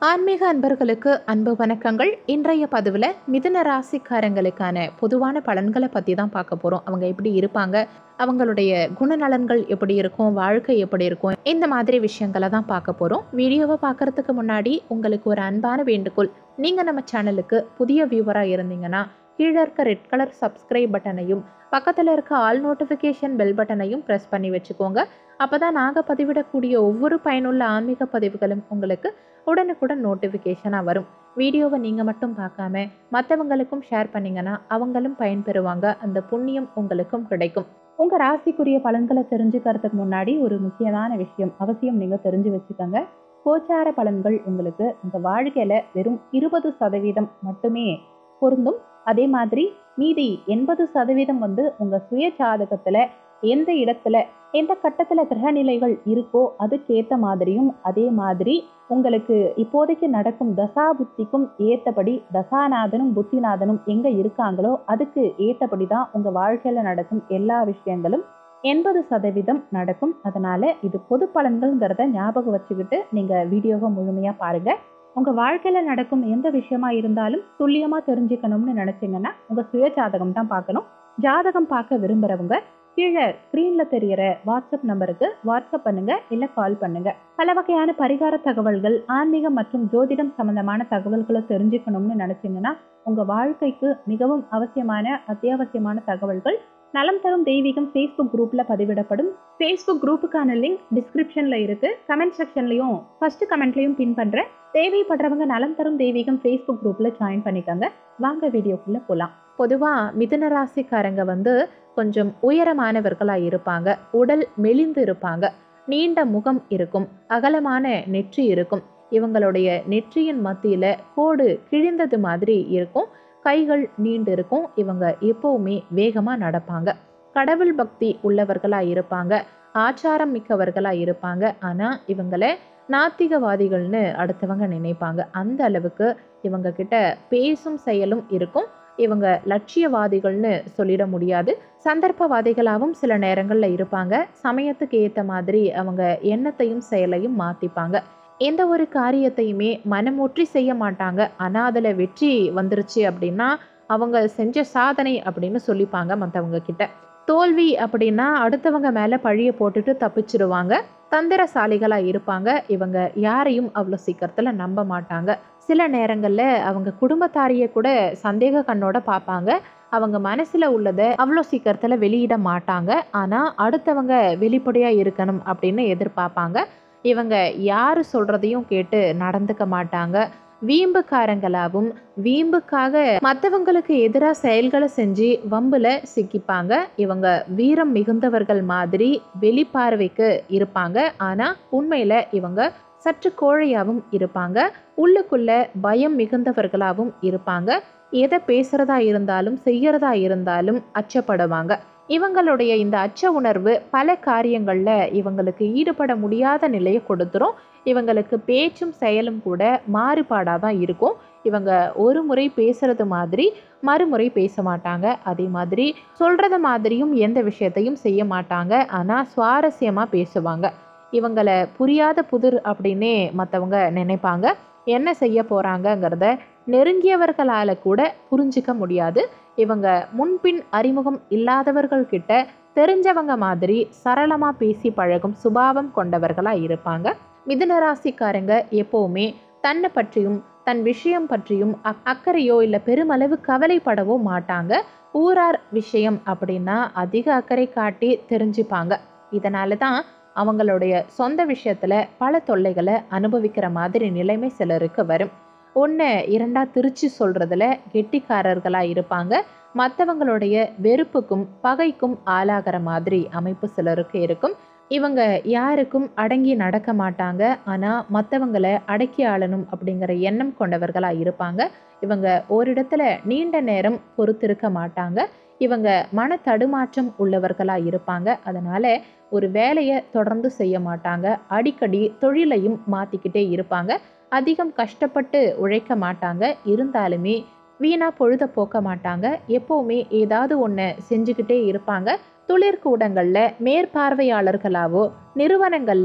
ஆன்மீக அன்பர்களுக்கு அன்பு வணக்கங்கள் இன்றைய பதிவில் மிதுன ராசிக்காரங்களுக்கான பொதுவான பலன்களை பற்றி தான் பார்க்க போகிறோம் அவங்க எப்படி இருப்பாங்க அவங்களுடைய குணநலன்கள் எப்படி இருக்கும் வாழ்க்கை எப்படி இருக்கும் இந்த மாதிரி விஷயங்களை தான் பார்க்க போகிறோம் வீடியோவை பார்க்கறதுக்கு முன்னாடி உங்களுக்கு ஒரு அன்பான வேண்டுகோள் நீங்கள் நம்ம சேனலுக்கு புதிய வியூவராக இருந்தீங்கன்னா கீழே இருக்க ரெட் கலர் சப்ஸ்கிரைப் பட்டனையும் பக்கத்தில் இருக்க ஆல் நோட்டிஃபிகேஷன் பெல் பட்டனையும் ப்ரெஸ் பண்ணி வச்சுக்கோங்க அப்போ தான் நாங்கள் பதிவிடக்கூடிய ஒவ்வொரு பயனுள்ள ஆன்மீக பதிவுகளும் உங்களுக்கு உடனுக்குடன் நோட்டிஃபிகேஷனாக வரும் வீடியோவை நீங்கள் மட்டும் பார்க்காம மற்றவங்களுக்கும் ஷேர் பண்ணிங்கன்னா அவங்களும் பயன்பெறுவாங்க அந்த புண்ணியம் உங்களுக்கும் கிடைக்கும் உங்கள் ராசிக்குரிய பலன்களை தெரிஞ்சுக்கிறதுக்கு முன்னாடி ஒரு முக்கியமான விஷயம் அவசியம் நீங்கள் தெரிஞ்சு வச்சுக்கோங்க கோச்சார பலன்கள் உங்களுக்கு உங்கள் வாழ்க்கையில் வெறும் இருபது சதவீதம் மட்டுமே பொருந்தும் அதே மாதிரி மீதி எண்பது சதவீதம் வந்து உங்கள் சுய ஜாதகத்தில் எந்த இடத்துல எந்த கட்டத்தில் கிரகநிலைகள் இருக்கோ அதுக்கேற்ற மாதிரியும் அதே மாதிரி உங்களுக்கு இப்போதைக்கு நடக்கும் தசா புத்திக்கும் ஏற்றபடி தசாநாதனும் புத்திநாதனும் எங்கே இருக்காங்களோ அதுக்கு ஏற்றபடி தான் உங்கள் வாழ்க்கையில் நடக்கும் எல்லா விஷயங்களும் எண்பது சதவீதம் நடக்கும் அதனால இது பொது பலன்கள்ங்கிறத ஞாபகம் வச்சுக்கிட்டு நீங்கள் வீடியோவை முழுமையாக பாருங்கள் உங்கள் வாழ்க்கையில் நடக்கும் எந்த விஷயமா இருந்தாலும் துல்லியமாக தெரிஞ்சுக்கணும்னு நினச்சிங்கன்னா உங்கள் சுய ஜாதகம் தான் பார்க்கணும் ஜாதகம் பார்க்க விரும்புகிறவங்க கீழே ஸ்க்ரீனில் தெரிகிற வாட்ஸ்அப் நம்பருக்கு வாட்ஸ்அப் பண்ணுங்க இல்லை கால் பண்ணுங்க பல வகையான பரிகார தகவல்கள் ஆன்மீகம் மற்றும் ஜோதிடம் சம்பந்தமான தகவல்களை தெரிஞ்சுக்கணும்னு நினச்சிங்கன்னா உங்கள் வாழ்க்கைக்கு மிகவும் அவசியமான அத்தியாவசியமான தகவல்கள் நலம் தரும் தெய்வீகம் ஃபேஸ்புக் குரூப்பில் பதிவிடப்படும் ஃபேஸ்புக் குரூப்புக்கான லிங்க் டிஸ்கிரிப்ஷனில் இருக்குது கமெண்ட் செக்ஷன்லையும் ஃபர்ஸ்ட் கமெண்ட்லையும் பின் பண்ணுறேன் தேவைப்படுறவங்க நலம் தரும் தெய்வீகம் ஃபேஸ்புக் குரூப்பில் ஜாயின் பண்ணிக்கோங்க வாங்க வீடியோக்குள்ளே போகலாம் பொதுவாக மிதுன ராசிக்காரங்க வந்து கொஞ்சம் உயரமானவர்களாக இருப்பாங்க உடல் மெலிந்து இருப்பாங்க நீண்ட முகம் இருக்கும் அகலமான நெற்றி இருக்கும் இவங்களுடைய நெற்றியின் மத்தியில் கோடு கிழிந்தது மாதிரி இருக்கும் கைகள் நீண்டு இருக்கும் இவங்க எப்பவுமே வேகமாக நடப்பாங்க கடவுள் பக்தி உள்ளவர்களாக இருப்பாங்க ஆச்சாரம் மிக்கவர்களாக இருப்பாங்க ஆனால் இவங்களை நாத்திகவாதிகள்னு அடுத்தவங்க நினைப்பாங்க அந்த அளவுக்கு இவங்க கிட்ட பேசும் செயலும் இருக்கும் இவங்க லட்சியவாதிகள்னு சொல்லிட முடியாது சந்தர்ப்பவாதிகளாகவும் சில நேரங்களில் இருப்பாங்க சமயத்துக்கு ஏற்ற மாதிரி அவங்க எண்ணத்தையும் செயலையும் மாற்றிப்பாங்க எந்த ஒரு காரியத்தையுமே மனமூற்றி செய்ய மாட்டாங்க ஆனால் அதில் வெற்றி வந்துருச்சு அப்படின்னா அவங்க செஞ்ச சாதனை அப்படின்னு சொல்லிப்பாங்க மற்றவங்க கிட்ட தோல்வி அப்படின்னா அடுத்தவங்க மேலே பழியை போட்டுட்டு தப்பிச்சிருவாங்க தந்திரசாலிகளாக இருப்பாங்க இவங்க யாரையும் அவ்வளோ சீக்கிரத்தில் நம்ப மாட்டாங்க சில நேரங்களில் அவங்க குடும்பத்தாரியை கூட சந்தேக கண்ணோட பார்ப்பாங்க அவங்க மனசில் உள்ளதை அவ்வளோ சீக்கிரத்தில் வெளியிட மாட்டாங்க ஆனால் அடுத்தவங்க வெளிப்படையாக இருக்கணும் அப்படின்னு எதிர்பார்ப்பாங்க இவங்க யார் சொல்கிறதையும் கேட்டு நடந்துக்க மாட்டாங்க வீம்புக்காரங்களாகவும் வீம்புக்காக மற்றவங்களுக்கு எதிராக செயல்களை செஞ்சு வம்புல சிக்கிப்பாங்க இவங்க வீரம் மிகுந்தவர்கள் மாதிரி வெளிப்பார்வைக்கு இருப்பாங்க ஆனால் உண்மையில் இவங்க சற்று கோழையாகவும் இருப்பாங்க உள்ளுக்குள்ள பயம் மிகுந்தவர்களாகவும் இருப்பாங்க எதை பேசுகிறதா இருந்தாலும் செய்யறதா இருந்தாலும் அச்சப்படுவாங்க இவங்களுடைய இந்த அச்ச உணர்வு பல காரியங்களில் இவங்களுக்கு ஈடுபட முடியாத நிலையை கொடுத்துரும் இவங்களுக்கு பேச்சும் செயலும் கூட மாறுபாடாக தான் இருக்கும் இவங்க ஒரு முறை பேசுறது மாதிரி மறுமுறை பேச மாட்டாங்க அதே மாதிரி சொல்கிறத மாதிரியும் எந்த விஷயத்தையும் செய்ய மாட்டாங்க ஆனால் சுவாரஸ்யமாக பேசுவாங்க இவங்களை புரியாத புதிர் அப்படின்னே மற்றவங்க நினைப்பாங்க என்ன செய்ய போகிறாங்கங்கிறத நெருங்கியவர்களால் கூட புரிஞ்சிக்க முடியாது இவங்க முன்பின் அறிமுகம் இல்லாதவர்கள் கிட்ட தெரிஞ்சவங்க மாதிரி சரளமாக பேசி பழகும் சுபாவம் கொண்டவர்களாக இருப்பாங்க மிதுனராசிக்காரங்க எப்போவுமே தன்னை பற்றியும் தன் விஷயம் பற்றியும் அக் அக்கறையோ இல்லை பெருமளவு கவலைப்படவோ மாட்டாங்க ஊரார் விஷயம் அப்படின்னா அதிக அக்கறை காட்டி தெரிஞ்சுப்பாங்க இதனால தான் அவங்களுடைய சொந்த விஷயத்தில் பல தொல்லைகளை அனுபவிக்கிற மாதிரி நிலைமை சிலருக்கு வரும் ஒன்று இரண்டா திருச்சி சொல்கிறதுல கெட்டிக்காரர்களாக இருப்பாங்க மற்றவங்களுடைய வெறுப்புக்கும் பகைக்கும் ஆளாகிற மாதிரி அமைப்பு சிலருக்கு இருக்கும் இவங்க யாருக்கும் அடங்கி நடக்க மாட்டாங்க ஆனால் மற்றவங்களை அடக்கி ஆளணும் அப்படிங்கிற எண்ணம் கொண்டவர்களாக இருப்பாங்க இவங்க ஓரிடத்துல நீண்ட நேரம் பொறுத்திருக்க மாட்டாங்க இவங்க மன தடுமாற்றம் உள்ளவர்களாக இருப்பாங்க அதனால் ஒரு வேலையை தொடர்ந்து செய்ய மாட்டாங்க அடிக்கடி தொழிலையும் மாற்றிக்கிட்டே இருப்பாங்க அதிகம் கஷ்டப்பட்டு உழைக்க மாட்டாங்க இருந்தாலுமே வீணாக பொழுத போக்க மாட்டாங்க எப்போவுமே ஏதாவது ஒன்று செஞ்சுக்கிட்டே இருப்பாங்க தொழிற்கூடங்களில் மேற்பார்வையாளர்களாவோ நிறுவனங்களில்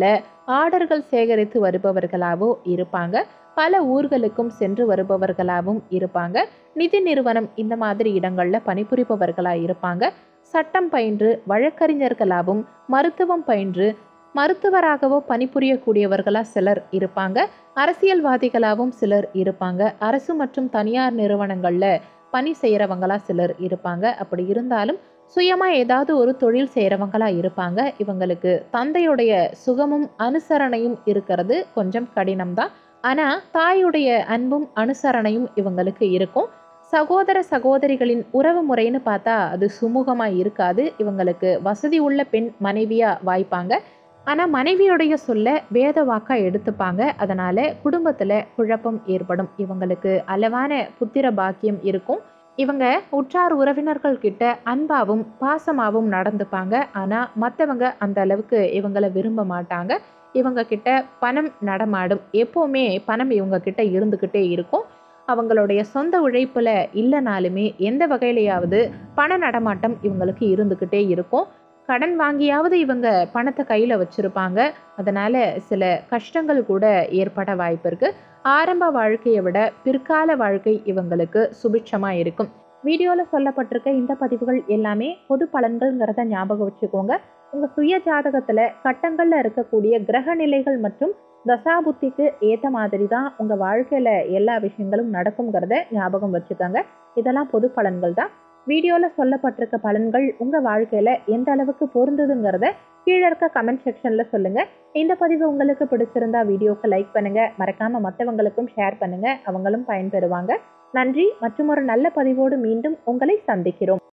ஆர்டர்கள் சேகரித்து வருபவர்களாவோ இருப்பாங்க பல ஊர்களுக்கும் சென்று வருபவர்களாகவும் இருப்பாங்க நிதி நிறுவனம் இந்த மாதிரி இடங்கள்ல பணிபுரிபவர்களாக இருப்பாங்க சட்டம் பயின்று வழக்கறிஞர்களாகவும் மருத்துவம் பயின்று மருத்துவராகவோ பணிபுரியக்கூடியவர்களா சிலர் இருப்பாங்க அரசியல்வாதிகளாகவும் சிலர் இருப்பாங்க அரசு மற்றும் தனியார் நிறுவனங்கள்ல பணி செய்கிறவங்களா சிலர் இருப்பாங்க அப்படி இருந்தாலும் சுயமா ஏதாவது ஒரு தொழில் செய்கிறவங்களா இருப்பாங்க இவங்களுக்கு தந்தையுடைய சுகமும் அனுசரணையும் இருக்கிறது கொஞ்சம் கடினம்தான் ஆனா தாயுடைய அன்பும் அனுசரணையும் இவங்களுக்கு இருக்கும் சகோதர சகோதரிகளின் உறவு முறைன்னு பார்த்தா அது சுமூகமா இருக்காது இவங்களுக்கு வசதி உள்ள பெண் மனைவியா வாய்ப்பாங்க ஆனால் மனைவியுடைய சொல்ல வேத வாக்கா எடுத்துப்பாங்க அதனால குடும்பத்தில் குழப்பம் ஏற்படும் இவங்களுக்கு அளவான புத்திர பாக்கியம் இருக்கும் இவங்க உற்றார் உறவினர்கள் கிட்ட அன்பாவும் பாசமாகவும் நடந்துப்பாங்க ஆனால் மற்றவங்க அந்த அளவுக்கு இவங்களை விரும்ப மாட்டாங்க இவங்க கிட்ட பணம் நடமாடும் எப்போவுமே பணம் இவங்க கிட்ட இருந்துக்கிட்டே இருக்கும் அவங்களுடைய சொந்த உழைப்பில் இல்லைனாலுமே எந்த வகையிலையாவது பண நடமாட்டம் இவங்களுக்கு இருந்துக்கிட்டே இருக்கும் கடன் வாங்கியாவது இவங்க பணத்தை கையில் வச்சுருப்பாங்க அதனால் சில கஷ்டங்கள் கூட ஏற்பட வாய்ப்பு இருக்குது ஆரம்ப வாழ்க்கையை விட பிற்கால வாழ்க்கை இவங்களுக்கு சுபிட்சமாக இருக்கும் வீடியோவில் சொல்லப்பட்டிருக்க இந்த பதிவுகள் எல்லாமே பொது பலன்கள்ங்கிறத ஞாபகம் வச்சுக்கோங்க உங்கள் சுய ஜாதகத்தில் கட்டங்களில் இருக்கக்கூடிய கிரக நிலைகள் மற்றும் தசாபுத்திக்கு ஏற்ற மாதிரி தான் உங்கள் வாழ்க்கையில் எல்லா விஷயங்களும் நடக்குங்கிறத ஞாபகம் வச்சுக்கோங்க இதெல்லாம் பொது பலன்கள் தான் வீடியோவில் சொல்லப்பட்டிருக்க பலன்கள் உங்கள் வாழ்க்கையில் எந்த அளவுக்கு பொருந்ததுங்கிறத கீழே இருக்க கமெண்ட் செக்ஷனில் சொல்லுங்கள் இந்த பதிவு உங்களுக்கு பிடிச்சிருந்தா வீடியோக்கு லைக் பண்ணுங்கள் மறக்காமல் மற்றவங்களுக்கும் ஷேர் பண்ணுங்கள் அவங்களும் பயன்பெறுவாங்க நன்றி மற்றும் ஒரு நல்ல பதிவோடு மீண்டும் உங்களை சந்திக்கிறோம்